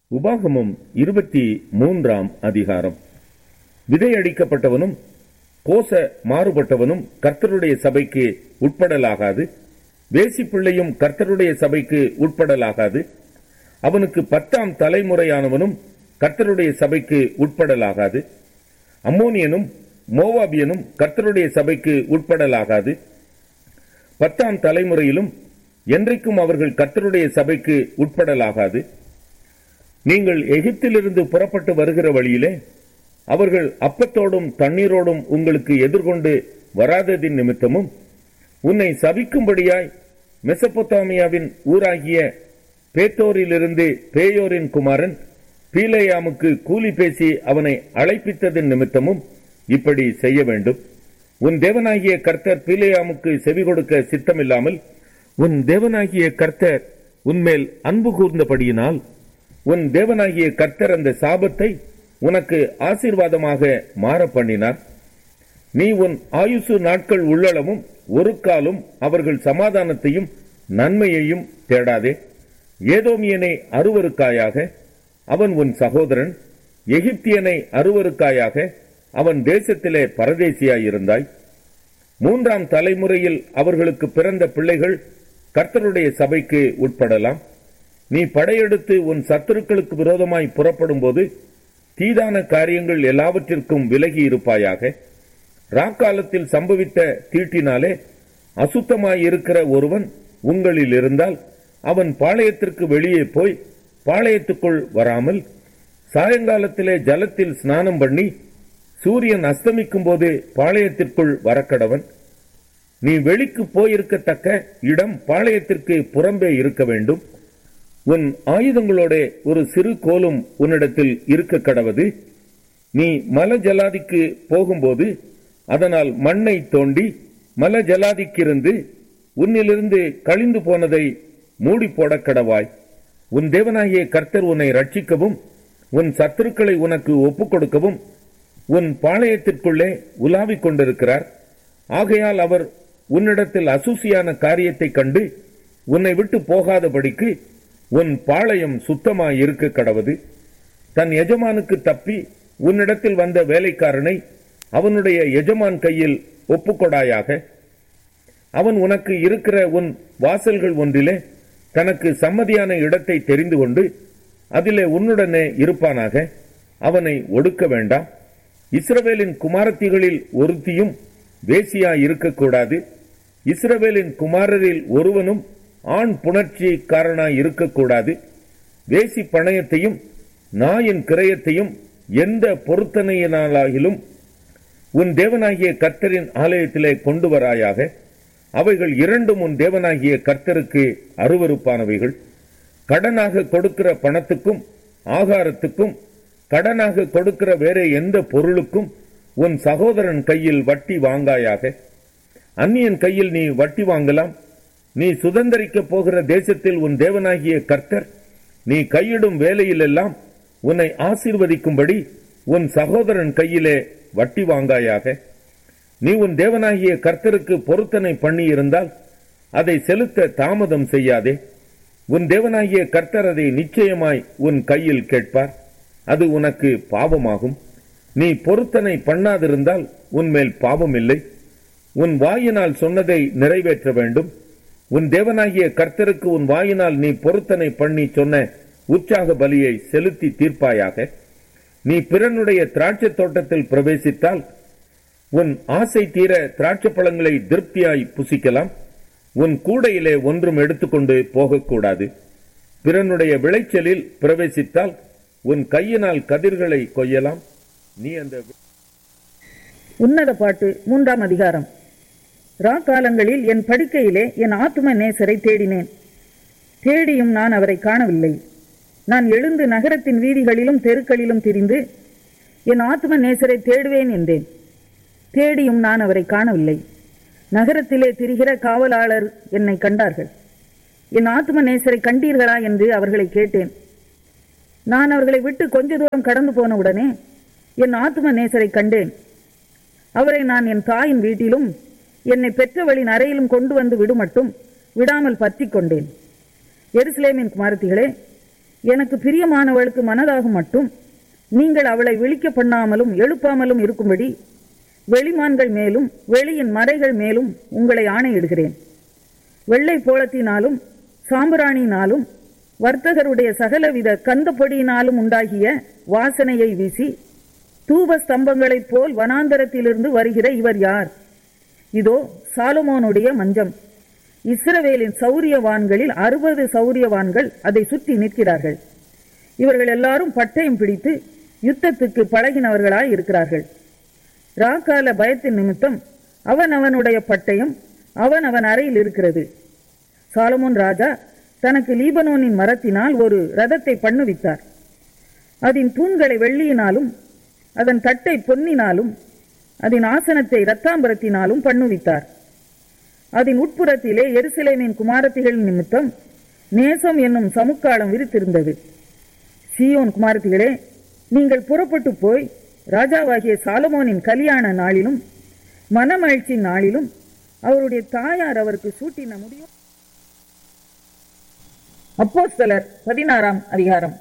உபாகமம் இருபத்தி மூன்றாம் அதிகாரம் விதையடிக்கப்பட்டவனும் கோச மாறுபட்டவனும் கர்த்தருடைய சபைக்கு உட்படலாகாது வேசிப்பிள்ளையும் கர்த்தருடைய சபைக்கு உட்படலாகாது அவனுக்கு பத்தாம் தலைமுறையானவனும் கர்த்தருடைய சபைக்கு உட்படலாகாது அம்மோனியனும் மோவாபியனும் கர்த்தருடைய சபைக்கு உட்படலாகாது பத்தாம் தலைமுறையிலும் என்றைக்கும் அவர்கள் கர்த்தருடைய சபைக்கு உட்படலாகாது நீங்கள் எகிப்திலிருந்து புறப்பட்டு வருகிற வழியிலே அவர்கள் அப்பத்தோடும் தண்ணீரோடும் உங்களுக்கு எதிர்கொண்டு வராததின் நிமித்தமும் உன்னை சபிக்கும்படியாய் மெசபொத்தாமியாவின் ஊராகிய பேத்தோரிலிருந்து பேயோரின் குமாரன் பீலேயாமுக்கு கூலி பேசி அவனை அழைப்பித்ததின் நிமித்தமும் இப்படி செய்ய வேண்டும் உன் தேவனாகிய கர்த்தர் பீலேயாமுக்கு செவி கொடுக்க சித்தமில்லாமல் உன் தேவனாகிய கர்த்தர் உன்மேல் அன்பு கூர்ந்தபடியினால் உன் தேவனாகிய கர்த்தர் அந்த சாபத்தை உனக்கு ஆசீர்வாதமாக மாற பண்ணினார் நீ உன் ஆயுசு நாட்கள் உள்ளளவும் ஒரு காலும் அவர்கள் சமாதானத்தையும் நன்மையையும் தேடாதே ஏதோமியனை அருவருக்காயாக அவன் உன் சகோதரன் எகிப்தியனை அருவருக்காயாக அவன் தேசத்திலே பரதேசியாயிருந்தாய் மூன்றாம் தலைமுறையில் அவர்களுக்கு பிறந்த பிள்ளைகள் கர்த்தருடைய சபைக்கு உட்படலாம் நீ படையெடுத்து உன் சத்துருக்களுக்கு விரோதமாய் புறப்படும் போது தீதான காரியங்கள் எல்லாவற்றிற்கும் விலகி இருப்பாயாக ராக்காலத்தில் சம்பவித்த தீட்டினாலே அசுத்தமாயிருக்கிற ஒருவன் உங்களில் இருந்தால் அவன் பாளையத்திற்கு வெளியே போய் பாளையத்துக்குள் வராமல் சாயங்காலத்திலே ஜலத்தில் ஸ்நானம் பண்ணி சூரியன் அஸ்தமிக்கும் போது பாளையத்திற்குள் வரக்கடவன் நீ வெளிக்கு போயிருக்கத்தக்க இடம் பாளையத்திற்கு புறம்பே இருக்க வேண்டும் உன் ஆயுதங்களோட ஒரு சிறு கோலும் உன்னிடத்தில் இருக்க கடவது நீ மல ஜலாதிக்கு போகும்போது அதனால் மண்ணை தோண்டி மல ஜலாதிக்கிருந்து உன்னிலிருந்து கழிந்து போனதை மூடி போட கடவாய் உன் தேவனாகிய கர்த்தர் உன்னை ரட்சிக்கவும் உன் சத்துருக்களை உனக்கு ஒப்புக் கொடுக்கவும் உன் பாளையத்திற்குள்ளே உலாவிக் கொண்டிருக்கிறார் ஆகையால் அவர் உன்னிடத்தில் அசூசியான காரியத்தைக் கண்டு உன்னை விட்டு போகாதபடிக்கு உன் பாளையம் சுத்தமாய் இருக்க கடவது தன் எஜமானுக்கு தப்பி உன்னிடத்தில் வந்த வேலைக்காரனை அவனுடைய எஜமான் கையில் ஒப்புக்கொடாயாக அவன் உனக்கு இருக்கிற உன் வாசல்கள் ஒன்றிலே தனக்கு சம்மதியான இடத்தை தெரிந்து கொண்டு அதிலே உன்னுடனே இருப்பானாக அவனை ஒடுக்க வேண்டாம் இஸ்ரவேலின் குமாரத்திகளில் ஒருத்தியும் வேசியா இருக்கக்கூடாது இஸ்ரவேலின் குமாரரில் ஒருவனும் ஆண் புணர்ச்சிக்காரனாய் இருக்கக்கூடாது வேசி பணயத்தையும் நாயின் கிரயத்தையும் எந்த பொருத்தனையினாலாகிலும் உன் தேவனாகிய கர்த்தரின் ஆலயத்திலே கொண்டு வராயாக அவைகள் இரண்டும் உன் தேவனாகிய கர்த்தருக்கு அருவறுப்பானவைகள் கடனாக கொடுக்கிற பணத்துக்கும் ஆகாரத்துக்கும் கடனாக கொடுக்கிற வேற எந்த பொருளுக்கும் உன் சகோதரன் கையில் வட்டி வாங்காயாக அந்நியன் கையில் நீ வட்டி வாங்கலாம் நீ சுதந்திரிக்கப் போகிற தேசத்தில் உன் தேவனாகிய கர்த்தர் நீ கையிடும் வேலையிலெல்லாம் உன்னை ஆசீர்வதிக்கும்படி உன் சகோதரன் கையிலே வட்டி வாங்காயாக நீ உன் தேவனாகிய கர்த்தருக்கு பொருத்தனை பண்ணி இருந்தால் அதை செலுத்த தாமதம் செய்யாதே உன் தேவனாகிய கர்த்தர் அதை நிச்சயமாய் உன் கையில் கேட்பார் அது உனக்கு பாவமாகும் நீ பொருத்தனை பண்ணாதிருந்தால் உன்மேல் பாவம் இல்லை உன் வாயினால் சொன்னதை நிறைவேற்ற வேண்டும் உன் தேவனாகிய கர்த்தருக்கு உன் வாயினால் நீ பொருத்தனை பண்ணி சொன்ன உற்சாக பலியை செலுத்தி தீர்ப்பாயாக நீ பிறனுடைய திராட்சை தோட்டத்தில் பிரவேசித்தால் உன் ஆசை தீர திராட்சை பழங்களை திருப்தியாய் புசிக்கலாம் உன் கூடையிலே ஒன்றும் எடுத்துக்கொண்டு போகக்கூடாது பிறனுடைய விளைச்சலில் பிரவேசித்தால் உன் கையினால் கதிர்களை கொய்யலாம் நீ அந்த உன்னத பாட்டு மூன்றாம் அதிகாரம் ராக்காலங்களில் என் படுக்கையிலே என் ஆத்தும நேசரை தேடினேன் தேடியும் நான் அவரை காணவில்லை நான் எழுந்து நகரத்தின் வீதிகளிலும் தெருக்களிலும் திரிந்து என் ஆத்தும நேசரை தேடுவேன் என்றேன் தேடியும் நான் அவரை காணவில்லை நகரத்திலே திரிகிற காவலாளர் என்னை கண்டார்கள் என் ஆத்தும நேசரை கண்டீர்களா என்று அவர்களை கேட்டேன் நான் அவர்களை விட்டு கொஞ்ச தூரம் கடந்து போன உடனே என் ஆத்தும நேசரை கண்டேன் அவரை நான் என் தாயின் வீட்டிலும் என்னை பெற்றவளின் அறையிலும் கொண்டு வந்து விடுமட்டும் விடாமல் பற்றி கொண்டேன் எருசலேமின் குமாரத்திகளே எனக்கு பிரியமானவளுக்கு மனதாகும் மட்டும் நீங்கள் அவளை விழிக்க பண்ணாமலும் எழுப்பாமலும் இருக்கும்படி வெளிமான்கள் மேலும் வெளியின் மறைகள் மேலும் உங்களை ஆணையிடுகிறேன் வெள்ளை போளத்தினாலும் சாம்பிராணியினாலும் வர்த்தகருடைய சகலவித கந்தப்பொடியினாலும் உண்டாகிய வாசனையை வீசி தூப ஸ்தம்பங்களைப் போல் வனாந்தரத்திலிருந்து வருகிற இவர் யார் இதோ சாலமோனுடைய மஞ்சம் இஸ்ரவேலின் சௌரியவான்களில் அறுபது சௌரியவான்கள் அதை சுற்றி நிற்கிறார்கள் இவர்கள் எல்லாரும் பட்டயம் பிடித்து யுத்தத்துக்கு பழகினவர்களாய் இருக்கிறார்கள் ராக்கால பயத்தின் நிமித்தம் அவன் அவனுடைய பட்டயம் அவன் அவன் அறையில் இருக்கிறது சாலமோன் ராஜா தனக்கு லீபனோனின் மரத்தினால் ஒரு ரதத்தை பண்ணுவித்தார் அதன் தூண்களை வெள்ளியினாலும் அதன் தட்டை பொன்னினாலும் அதன் ஆசனத்தை இரத்தாம்பரத்தினாலும் பண்ணுவித்தார் அதன் உட்புறத்திலே எருசலேமின் குமாரத்திகள் நிமித்தம் நேசம் என்னும் சமுக்காலம் விரித்திருந்தது சீயோன் குமாரத்திகளே நீங்கள் புறப்பட்டு போய் ராஜாவாகிய சாலமோனின் கல்யாண நாளிலும் மனமகிழ்ச்சி நாளிலும் அவருடைய தாயார் அவருக்கு சூட்டின முடியும் அப்போஸ்தலர் பதினாறாம் அதிகாரம்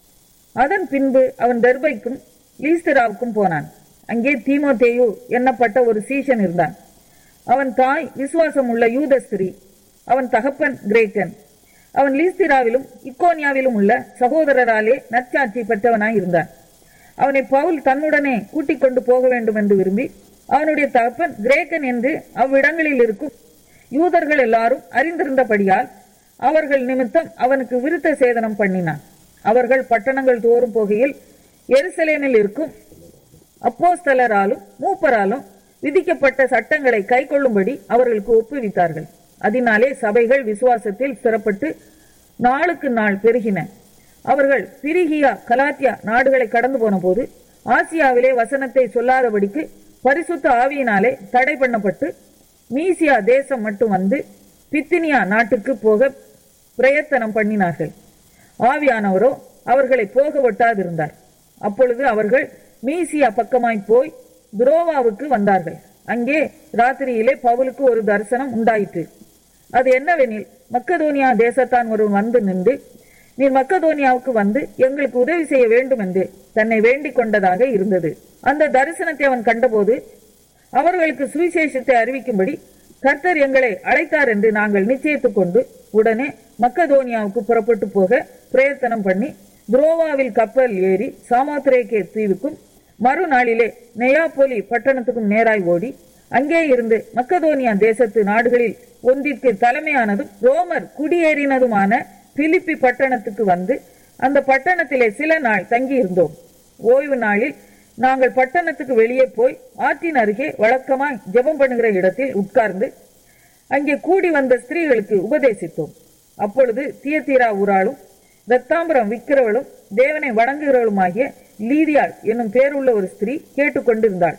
அதன் பின்பு அவன் தர்பைக்கும் லீஸ்திராவுக்கும் போனான் அங்கே தீமோத்தேயு எண்ணப்பட்ட ஒரு சீஷன் இருந்தான் அவன் தாய் விசுவாசம் உள்ள யூத ஸ்திரீ அவன் தகப்பன் கிரேக்கன் அவன் லீஸ்திராவிலும் இக்கோனியாவிலும் உள்ள சகோதரராலே நற்சாட்சி பெற்றவனாய் இருந்தான் அவனை பவுல் தன்னுடனே கூட்டிக் கொண்டு போக வேண்டும் என்று விரும்பி அவனுடைய தகப்பன் கிரேக்கன் என்று அவ்விடங்களில் இருக்கும் யூதர்கள் எல்லாரும் அறிந்திருந்தபடியால் அவர்கள் நிமித்தம் அவனுக்கு விருத்த சேதனம் பண்ணினான் அவர்கள் பட்டணங்கள் தோறும் போகையில் எருசலேமில் இருக்கும் அப்போஸ்தலராலும் மூப்பராலும் விதிக்கப்பட்ட சட்டங்களை கைக்கொள்ளும்படி அவர்களுக்கு ஒப்புவித்தார்கள் அதனாலே சபைகள் விசுவாசத்தில் ஸ்திரப்பட்டு நாளுக்கு நாள் பெருகின அவர்கள் பிரிகியா கலாத்தியா நாடுகளை கடந்து போன போது ஆசியாவிலே வசனத்தை சொல்லாதபடிக்கு பரிசுத்த ஆவியினாலே தடை பண்ணப்பட்டு மீசியா தேசம் மட்டும் வந்து பித்தினியா நாட்டுக்கு போக பிரயத்தனம் பண்ணினார்கள் ஆவியானவரோ அவர்களை போக விட்டாதிருந்தார் அப்பொழுது அவர்கள் மீசியா பக்கமாய் போய் துரோவாவுக்கு வந்தார்கள் அங்கே ராத்திரியிலே பவுலுக்கு ஒரு தரிசனம் உண்டாயிற்று அது என்னவெனில் மக்கதோனியா தேசத்தான் ஒருவன் வந்து நின்று நீர் மக்கதோனியாவுக்கு வந்து எங்களுக்கு உதவி செய்ய வேண்டும் என்று தன்னை வேண்டிக் கொண்டதாக இருந்தது அந்த தரிசனத்தை அவன் கண்டபோது அவர்களுக்கு சுவிசேஷத்தை அறிவிக்கும்படி கர்த்தர் எங்களை அழைத்தார் என்று நாங்கள் நிச்சயித்துக் கொண்டு உடனே மக்கதோனியாவுக்கு புறப்பட்டு போக பிரயத்தனம் பண்ணி துரோவாவில் கப்பல் ஏறி சாமாத்திரேக்கே தீவுக்கும் மறுநாளிலே நெயாபோலி பட்டணத்துக்கும் நேராய் ஓடி அங்கே இருந்து மக்கதோனியா தேசத்து நாடுகளில் ஒன்றிற்கு தலைமையானதும் ரோமர் குடியேறினதுமான பிலிப்பி பட்டணத்துக்கு வந்து அந்த பட்டணத்திலே சில நாள் தங்கியிருந்தோம் ஓய்வு நாளில் நாங்கள் பட்டணத்துக்கு வெளியே போய் ஆற்றின் அருகே வழக்கமாய் ஜெபம் பண்ணுகிற இடத்தில் உட்கார்ந்து அங்கே கூடி வந்த ஸ்திரீகளுக்கு உபதேசித்தோம் அப்பொழுது தியத்தீரா ஊராளும் ரத்தாம்பரம் விற்கிறவளும் தேவனை வணங்குகிறவளுமாகிய லீதியாள் என்னும் பேருள்ள ஒரு ஸ்திரீ கேட்டுக்கொண்டிருந்தாள்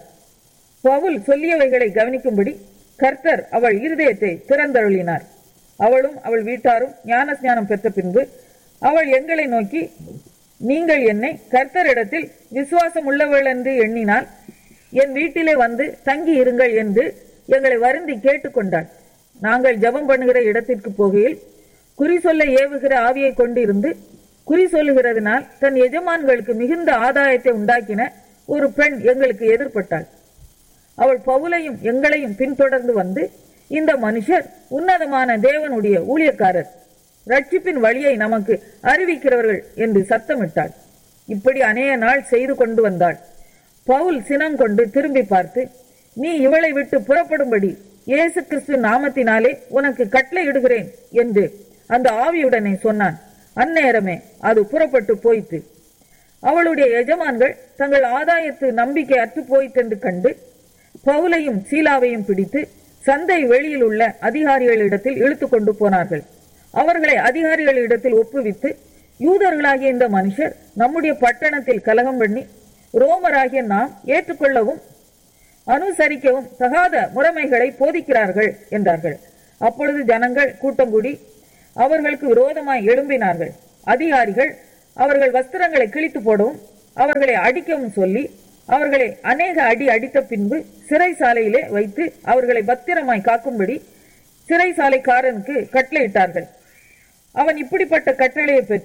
பவுல் சொல்லியவைகளை கவனிக்கும்படி கர்த்தர் அவள் இருதயத்தை திறந்தருளினார் அவளும் அவள் வீட்டாரும் ஞானஸ்ஞானம் பெற்ற பின்பு அவள் எங்களை நோக்கி நீங்கள் என்னை கர்த்தரிடத்தில் விசுவாசம் உள்ளவள் என்று எண்ணினால் என் வீட்டிலே வந்து தங்கி இருங்கள் என்று எங்களை வருந்தி கேட்டுக்கொண்டாள் நாங்கள் ஜெபம் பண்ணுகிற இடத்திற்கு போகையில் குறி சொல்ல ஏவுகிற ஆவியை கொண்டிருந்து குறி சொல்லுகிறதுனால் தன் எஜமான்களுக்கு மிகுந்த ஆதாயத்தை உண்டாக்கின ஒரு பெண் எங்களுக்கு எதிர்பட்டாள் அவள் பவுலையும் எங்களையும் பின்தொடர்ந்து வந்து இந்த மனுஷர் உன்னதமான தேவனுடைய ஊழியக்காரர் ரட்சிப்பின் வழியை நமக்கு அறிவிக்கிறவர்கள் என்று சத்தமிட்டாள் இப்படி அநேக நாள் செய்து கொண்டு வந்தாள் பவுல் சினம் கொண்டு திரும்பி பார்த்து நீ இவளை விட்டு புறப்படும்படி இயேசு கிறிஸ்து நாமத்தினாலே உனக்கு கட்டளையிடுகிறேன் என்று அந்த ஆவியுடனே சொன்னான் அந்நேரமே அது புறப்பட்டு போயிற்று அவளுடைய எஜமான்கள் தங்கள் ஆதாயத்து நம்பிக்கை அற்று போயிற்றென்று கண்டு பவுலையும் சீலாவையும் பிடித்து சந்தை வெளியில் உள்ள அதிகாரிகளிடத்தில் இழுத்து கொண்டு போனார்கள் அவர்களை அதிகாரிகளிடத்தில் ஒப்புவித்து யூதர்களாகிய இந்த மனுஷர் நம்முடைய பட்டணத்தில் கலகம் பண்ணி ரோமராகிய நாம் ஏற்றுக்கொள்ளவும் அனுசரிக்கவும் தகாத முறைமைகளை போதிக்கிறார்கள் என்றார்கள் அப்பொழுது ஜனங்கள் கூட்டம் கூடி அவர்களுக்கு விரோதமாய் எழும்பினார்கள் அதிகாரிகள் அவர்கள் வஸ்திரங்களை கிழித்து போடவும் அவர்களை அடிக்கவும் சொல்லி அவர்களை அநேக அடி அடித்த பின்பு சிறைசாலையிலே வைத்து அவர்களை பத்திரமாய் காக்கும்படி சிறைசாலைக்காரனுக்கு கட்டளையிட்டார்கள் அவன் இப்படிப்பட்ட கட்டளையை பெற்று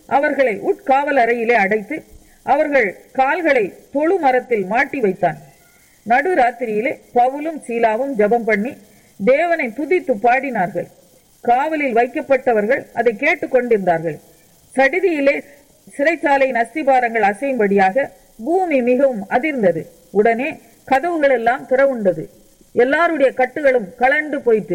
அவர்களை உட்காவல் அறையிலே அடைத்து அவர்கள் கால்களை தொழு மரத்தில் மாட்டி வைத்தான் நடுராத்திரியிலே பவுலும் சீலாவும் ஜெபம் பண்ணி தேவனை துதித்து பாடினார்கள் காவலில் வைக்கப்பட்டவர்கள் அதை கேட்டுக்கொண்டிருந்தார்கள் சடிதியிலே சிறைச்சாலையின் அஸ்திபாரங்கள் அசையும்படியாக பூமி மிகவும் அதிர்ந்தது உடனே கதவுகள் எல்லாம் திறவுண்டது எல்லாருடைய கட்டுகளும் கலண்டு போயிட்டு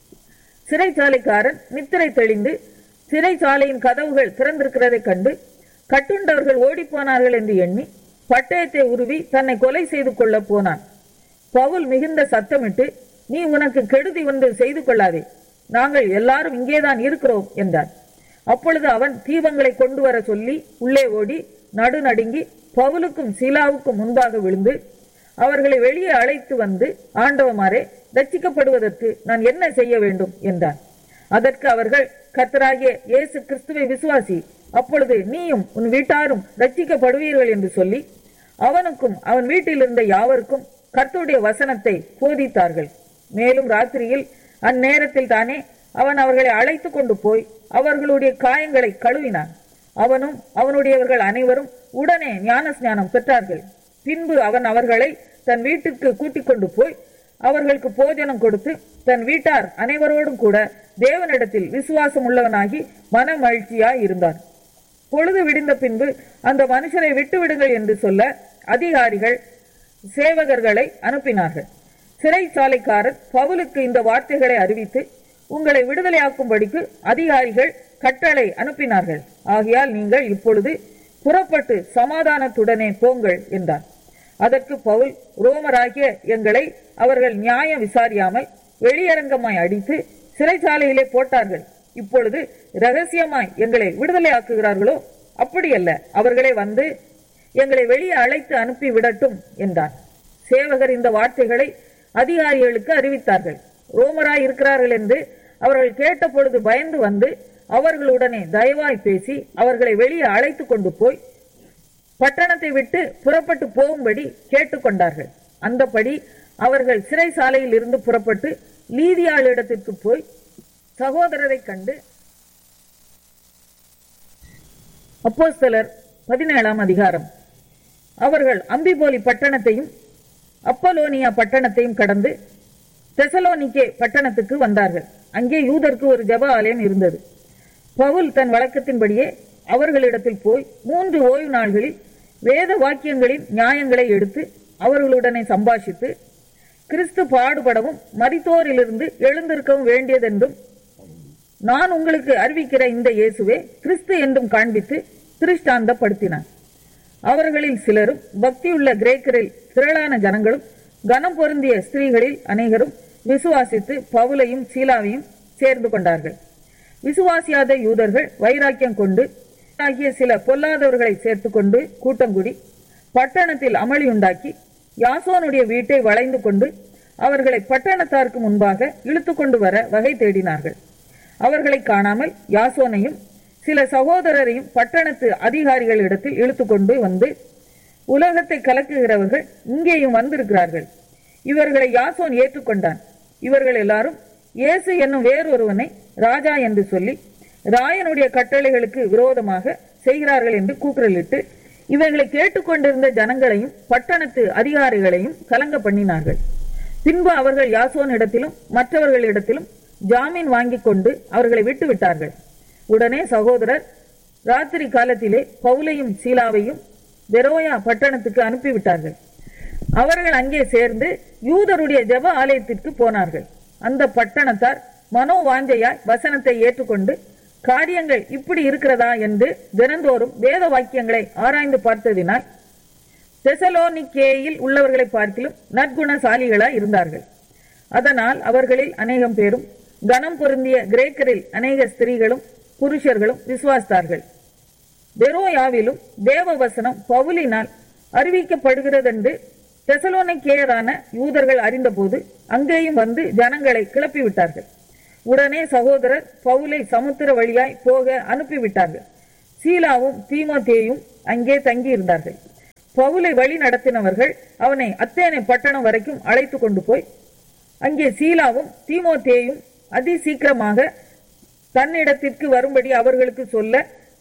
சிறைச்சாலைக்காரன் நித்திரை தெளிந்து சிறைச்சாலையின் கதவுகள் திறந்திருக்கிறதைக் கண்டு கட்டுண்டவர்கள் ஓடிப்போனார்கள் என்று எண்ணி பட்டயத்தை உருவி தன்னை கொலை செய்து கொள்ள போனான் பவுல் மிகுந்த சத்தமிட்டு நீ உனக்கு கெடுதி ஒன்று செய்து கொள்ளாதே நாங்கள் எல்லாரும் இங்கேதான் இருக்கிறோம் என்றான் அப்பொழுது அவன் தீபங்களை கொண்டு வர சொல்லி உள்ளே ஓடி நடுநடுங்கி பவுலுக்கும் சீலாவுக்கும் முன்பாக விழுந்து அவர்களை வெளியே அழைத்து வந்து ஆண்டவமாரே ரட்சிக்கப்படுவதற்கு நான் என்ன செய்ய வேண்டும் என்றான் அதற்கு அவர்கள் கர்த்தராகிய இயேசு கிறிஸ்துவை விசுவாசி அப்பொழுது நீயும் உன் வீட்டாரும் ரட்சிக்கப்படுவீர்கள் என்று சொல்லி அவனுக்கும் அவன் வீட்டில் இருந்த யாவருக்கும் கர்த்தருடைய வசனத்தை போதித்தார்கள் மேலும் ராத்திரியில் அந்நேரத்தில் தானே அவன் அவர்களை அழைத்து கொண்டு போய் அவர்களுடைய காயங்களை கழுவினான் அவனும் அவனுடையவர்கள் அனைவரும் உடனே ஞான ஸ்நானம் பெற்றார்கள் பின்பு அவன் அவர்களை தன் வீட்டுக்கு கூட்டிக் கொண்டு போய் அவர்களுக்கு போஜனம் கொடுத்து தன் வீட்டார் அனைவரோடும் கூட தேவனிடத்தில் விசுவாசம் உள்ளவனாகி மன மகிழ்ச்சியாய் இருந்தான் பொழுது விடிந்த பின்பு அந்த மனுஷரை விட்டுவிடுங்கள் என்று சொல்ல அதிகாரிகள் சேவகர்களை அனுப்பினார்கள் சிறைச்சாலைக்காரர் பவுலுக்கு இந்த வார்த்தைகளை அறிவித்து உங்களை விடுதலையாக்கும்படிக்கு அதிகாரிகள் கட்டளை அனுப்பினார்கள் ஆகையால் நீங்கள் இப்பொழுது புறப்பட்டு சமாதானத்துடனே போங்கள் என்றார் அதற்கு பவுல் ரோமராகிய எங்களை அவர்கள் நியாயம் விசாரியாமல் வெளியரங்கமாய் அடித்து சிறைச்சாலையிலே போட்டார்கள் இப்பொழுது ரகசியமாய் எங்களை விடுதலையாக்குகிறார்களோ அப்படியல்ல அவர்களே வந்து எங்களை வெளியே அழைத்து அனுப்பி விடட்டும் என்றார் சேவகர் இந்த வார்த்தைகளை அதிகாரிகளுக்கு அறிவித்தார்கள் ரோமராய் இருக்கிறார்கள் என்று அவர்கள் கேட்ட பொழுது பயந்து வந்து அவர்களுடனே தயவாய் பேசி அவர்களை வெளியே அழைத்து கொண்டு போய் பட்டணத்தை விட்டு புறப்பட்டு போகும்படி கேட்டுக்கொண்டார்கள் அந்தபடி அவர்கள் சிறைசாலையில் இருந்து புறப்பட்டு லீதியாளிடத்திற்கு போய் சகோதரரை கண்டு அப்போஸ்தலர் பதினேழாம் அதிகாரம் அவர்கள் அம்பிபோலி பட்டணத்தையும் அப்பலோனியா பட்டணத்தையும் கடந்து தெசலோனிக்கே பட்டணத்துக்கு வந்தார்கள் அங்கே யூதருக்கு ஒரு ஜெப ஆலயம் இருந்தது பவுல் தன் வழக்கத்தின்படியே அவர்களிடத்தில் போய் மூன்று ஓய்வு நாள்களில் வேத வாக்கியங்களின் நியாயங்களை எடுத்து அவர்களுடனே சம்பாஷித்து கிறிஸ்து பாடுபடவும் மரித்தோரிலிருந்து எழுந்திருக்கவும் வேண்டியதென்றும் நான் உங்களுக்கு அறிவிக்கிற இந்த இயேசுவே கிறிஸ்து என்றும் காண்பித்து திருஷ்டாந்தப்படுத்தினான் அவர்களில் சிலரும் பக்தியுள்ள கிரேக்கரில் திரளான ஜனங்களும் கனம் பொருந்திய ஸ்திரீகளில் அநேகரும் விசுவாசித்து பவுலையும் சீலாவையும் சேர்ந்து கொண்டார்கள் விசுவாசியாத யூதர்கள் வைராக்கியம் கொண்டு ஆகிய சில பொல்லாதவர்களை சேர்த்துக்கொண்டு கூட்டங்குடி பட்டணத்தில் அமளியுண்டாக்கி யாசோனுடைய வீட்டை வளைந்து கொண்டு அவர்களை பட்டணத்தாருக்கு முன்பாக இழுத்து கொண்டு வர வகை தேடினார்கள் அவர்களை காணாமல் யாசோனையும் சில சகோதரரையும் பட்டணத்து அதிகாரிகளிடத்தில் இழுத்து கொண்டு வந்து உலகத்தை கலக்குகிறவர்கள் இங்கேயும் வந்திருக்கிறார்கள் இவர்களை யாசோன் ஏற்றுக்கொண்டான் இவர்கள் எல்லாரும் இயேசு என்னும் வேறொருவனை ராஜா என்று சொல்லி ராயனுடைய கட்டளைகளுக்கு விரோதமாக செய்கிறார்கள் என்று கூக்குரலிட்டு இவர்களை கேட்டுக்கொண்டிருந்த ஜனங்களையும் பட்டணத்து அதிகாரிகளையும் கலங்க பண்ணினார்கள் பின்பு அவர்கள் யாசோனிடத்திலும் மற்றவர்களிடத்திலும் ஜாமீன் வாங்கிக் கொண்டு அவர்களை விட்டு விட்டார்கள் உடனே சகோதரர் ராத்திரி காலத்திலே பவுலையும் சீலாவையும் பெரோயா பட்டணத்துக்கு அனுப்பிவிட்டார்கள் அவர்கள் அங்கே சேர்ந்து யூதருடைய ஜெப ஆலயத்திற்கு போனார்கள் அந்த பட்டணத்தார் மனோவாஞ்சையாய் வசனத்தை ஏற்றுக்கொண்டு காரியங்கள் இப்படி இருக்கிறதா என்று தினந்தோறும் வேத வாக்கியங்களை ஆராய்ந்து பார்த்ததினால் தெசலோனிக்கேயில் உள்ளவர்களை பார்க்கிலும் நற்குணசாலிகளாய் இருந்தார்கள் அதனால் அவர்களில் அநேகம் பேரும் கனம் பொருந்திய கிரேக்கரில் அநேக ஸ்திரீகளும் புருஷர்களும் விசுவாசித்தார்கள் பெரோயாவிலும் தேவவசனம் பவுலினால் அறிவிக்கப்படுகிறதென்று தெசலோனிக்கேயரான யூதர்கள் அறிந்தபோது அங்கேயும் வந்து ஜனங்களை கிளப்பிவிட்டார்கள் உடனே சகோதரர் பவுலை சமுத்திர வழியாய் போக அனுப்பிவிட்டார்கள் சீலாவும் தீமோத்தேயும் அங்கே தங்கியிருந்தார்கள் பவுலை வழி நடத்தினவர்கள் அவனை அத்தேனை பட்டணம் வரைக்கும் அழைத்து கொண்டு போய் அங்கே சீலாவும் தீமோத்தேயும் அதி சீக்கிரமாக தன்னிடத்திற்கு வரும்படி அவர்களுக்கு சொல்ல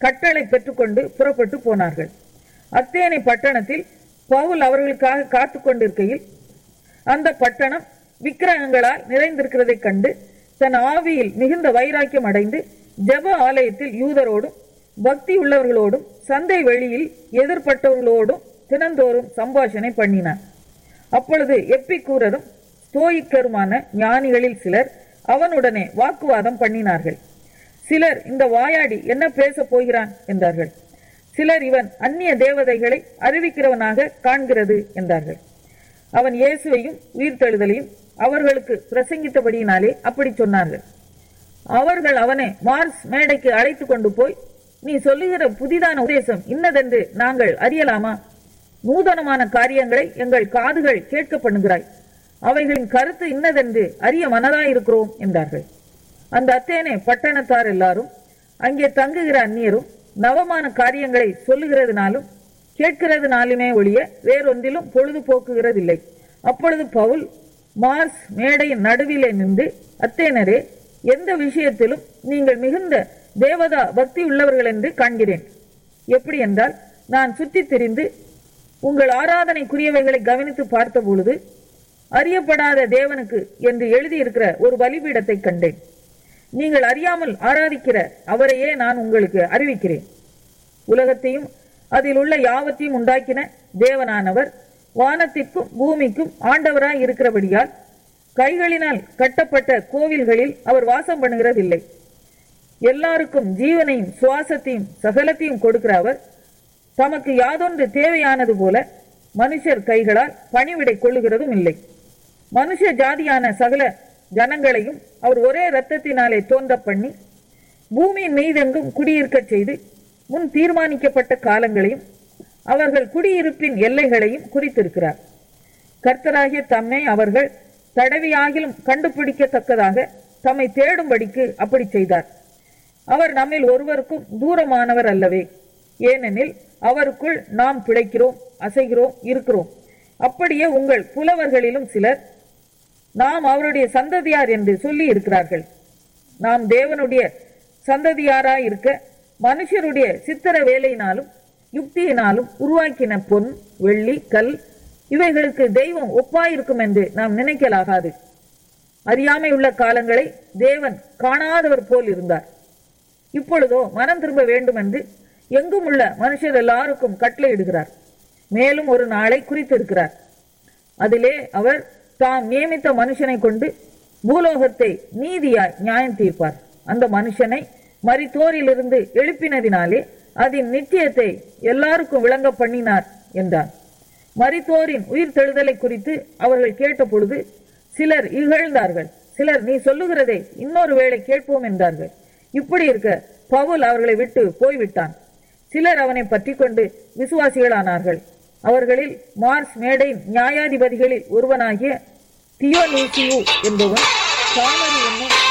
கட்டளை பெற்றுக்கொண்டு புறப்பட்டு போனார்கள் அத்தேனை பட்டணத்தில் பவுல் அவர்களுக்காக காத்து கொண்டிருக்கையில் அந்த பட்டணம் விக்கிரகங்களால் நிறைந்திருக்கிறதைக் கண்டு தன் ஆவியில் மிகுந்த வைராக்கியம் அடைந்து ஜெப ஆலயத்தில் யூதரோடும் பக்தி உள்ளவர்களோடும் சந்தை வெளியில் எதிர்பட்டவர்களோடும் தினந்தோறும் சம்பாஷணை பண்ணினார் அப்பொழுது எப்பிக்கூரரும் ஸ்தோயிக்கருமான ஞானிகளில் சிலர் அவனுடனே வாக்குவாதம் பண்ணினார்கள் சிலர் இந்த வாயாடி என்ன பேசப் போகிறான் என்றார்கள் சிலர் இவன் அந்நிய தேவதைகளை அறிவிக்கிறவனாக காண்கிறது என்றார்கள் அவன் இயேசுவையும் உயிர்த்தெழுதலையும் அவர்களுக்கு பிரசங்கித்தபடியினாலே அப்படி சொன்னார்கள் அவர்கள் அவனை மார்ஸ் மேடைக்கு அழைத்து கொண்டு போய் நீ சொல்லுகிற புதிதான உபதேசம் இன்னதென்று நாங்கள் அறியலாமா நூதனமான காரியங்களை எங்கள் காதுகள் கேட்க பண்ணுகிறாய் அவைகளின் கருத்து இன்னதென்று அறிய மனதாயிருக்கிறோம் என்றார்கள் அந்த அத்தேனே பட்டணத்தார் எல்லாரும் அங்கே தங்குகிற அந்நியரும் நவமான காரியங்களை சொல்லுகிறதுனாலும் கேட்கிறதுனாலுமே ஒழிய வேறொன்றிலும் பொழுது போக்குகிறதில்லை அப்பொழுது பவுல் மார்ஸ் மேடையின் நடுவிலே நின்று அத்தேனரே எந்த விஷயத்திலும் நீங்கள் மிகுந்த தேவதா பக்தி உள்ளவர்கள் என்று காண்கிறேன் எப்படி என்றால் நான் சுற்றித் திரிந்து உங்கள் ஆராதனைக்குரியவைகளை கவனித்து பார்த்த பொழுது அறியப்படாத தேவனுக்கு என்று எழுதியிருக்கிற ஒரு பலிபீடத்தை கண்டேன் நீங்கள் அறியாமல் ஆராதிக்கிற அவரையே நான் உங்களுக்கு அறிவிக்கிறேன் உலகத்தையும் அதில் உள்ள யாவத்தையும் உண்டாக்கின தேவனானவர் வானத்திற்கும் பூமிக்கும் ஆண்டவராய் இருக்கிறபடியால் கைகளினால் கட்டப்பட்ட கோவில்களில் அவர் வாசம் பண்ணுகிறதில்லை எல்லாருக்கும் ஜீவனையும் சுவாசத்தையும் சகலத்தையும் கொடுக்கிற அவர் தமக்கு யாதொன்று தேவையானது போல மனுஷர் கைகளால் பணிவிடை கொள்ளுகிறதும் இல்லை மனுஷ ஜாதியான சகல ஜனங்களையும் அவர் ஒரே இரத்தத்தினாலே தோன்ற பண்ணி பூமியின் மீதெங்கும் குடியிருக்கச் செய்து முன் தீர்மானிக்கப்பட்ட காலங்களையும் அவர்கள் குடியிருப்பின் எல்லைகளையும் குறித்திருக்கிறார் கர்த்தராகிய தம்மை அவர்கள் தடவியாகிலும் கண்டுபிடிக்கத்தக்கதாக தம்மை தேடும்படிக்கு அப்படி செய்தார் அவர் நம்மில் ஒருவருக்கும் தூரமானவர் அல்லவே ஏனெனில் அவருக்குள் நாம் பிழைக்கிறோம் அசைகிறோம் இருக்கிறோம் அப்படியே உங்கள் புலவர்களிலும் சிலர் நாம் அவருடைய சந்ததியார் என்று சொல்லி இருக்கிறார்கள் நாம் தேவனுடைய சந்ததியாராய் இருக்க மனுஷருடைய சித்திர வேலையினாலும் யுக்தியினாலும் உருவாக்கின பொன் வெள்ளி கல் இவைகளுக்கு தெய்வம் ஒப்பாயிருக்கும் என்று நாம் நினைக்கலாகாது அறியாமை உள்ள காலங்களை தேவன் காணாதவர் போல் இருந்தார் இப்பொழுதோ மனம் திரும்ப வேண்டும் என்று எங்கும் உள்ள மனுஷர் எல்லாருக்கும் கட்டளையிடுகிறார் மேலும் ஒரு நாளை குறித்திருக்கிறார் அதிலே அவர் தாம் நியமித்த மனுஷனை கொண்டு பூலோகத்தை நீதியாய் நியாயம் தீர்ப்பார் அந்த மனுஷனை மரித்தோரிலிருந்து எழுப்பினதினாலே அதன் நித்தியத்தை எல்லாருக்கும் விளங்க பண்ணினார் என்றார் மரித்தோரின் உயிர் தெழுதலை குறித்து அவர்கள் கேட்டபொழுது சிலர் இகழ்ந்தார்கள் சிலர் நீ சொல்லுகிறதை இன்னொரு வேளை கேட்போம் என்றார்கள் இப்படி இருக்க பவுல் அவர்களை விட்டு போய்விட்டான் சிலர் அவனை பற்றி கொண்டு விசுவாசிகளானார்கள் அவர்களில் மார்ஸ் மேடை நியாயாதிபதிகளில் ஒருவனாகிய தியோனீசியு என்பவன் சாமரி என்னும்